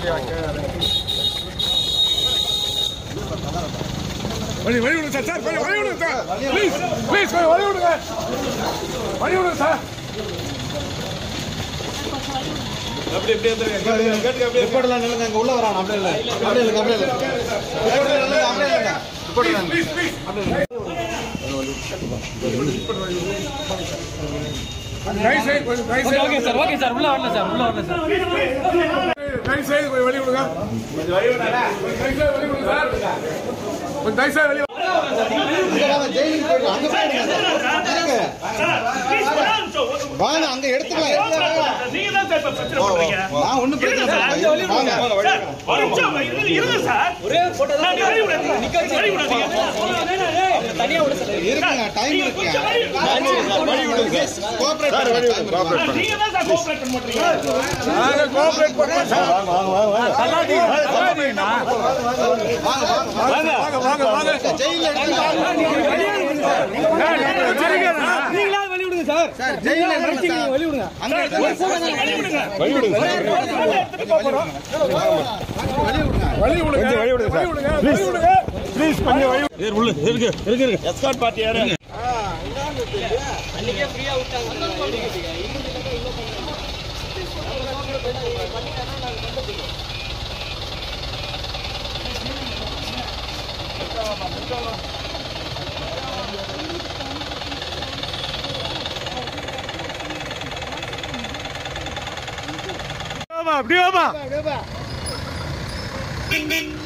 வழி வழி விடுங்க சார் சார் கொஞ்சம் வழி விடுங்க சார் ப்ளீஸ் ப்ளீஸ் கொஞ்சம் வழி விடுங்க வழி விடுங்க சார் ரிப்போர்ட்லாம் நில்லுங்க இங்க உள்ள வரான் அப்படியே இல்லை அப்படியே இல்லைங்க அப்படியே இல்லை ரிப்போர்ட்ல நில்லுங்க அப்படியே இல்லைங்க ரிப்போர்ட்ல நில்லுங்க ப்ளீஸ் ப்ளீஸ் தயவு செய்து கொஞ்சம் தயவு செய்து ஓகே சார் ஓகே சார் உள்ள வரல சார் உள்ள வரல சார் தயவு செய்து கொஞ்சம் வழி விடுங்க கொஞ்சம் தயவு செய்து வழி விடுங்க சார் கொஞ்சம் தயவு செய்து வழி அங்க வாங்க ஜெயிலுக்கு போயிடலாம் அங்க போயிடுங்க இருங்க. வாங்க அங்க எடுத்துக்கலாம் நான் ஒண்ணும் பிரச்சனை இல்லை வாங்க தனியா விட சார் இருக்குங்க டைம் இருக்கு கோஆபரேட் பண்ணுங்க நாங்க கோஆபரேட் பண்ணுவோம் சார் தள்ளாதீங்க தள்ளாதீங்கண்ணா வாங்க வாங்க வாங்க ஜெயில எடுத்துக்கலாம் நீங்களாவது வழி விடுங்க சார் சார் ஜெயில எடுத்துக்கலாம் சார். வழி விடுங்க அங்க எடுத்துக்கலாம் வழி விடுங்க வழி விடுங்க வழி விடுங்க வழி விடுங்க வழி விடுங்க ப்ளீஸ் கொஞ்சம் வழி அன்னைக்கே ஃப்ரீயா விட்டாங்க அப்படியே வாமா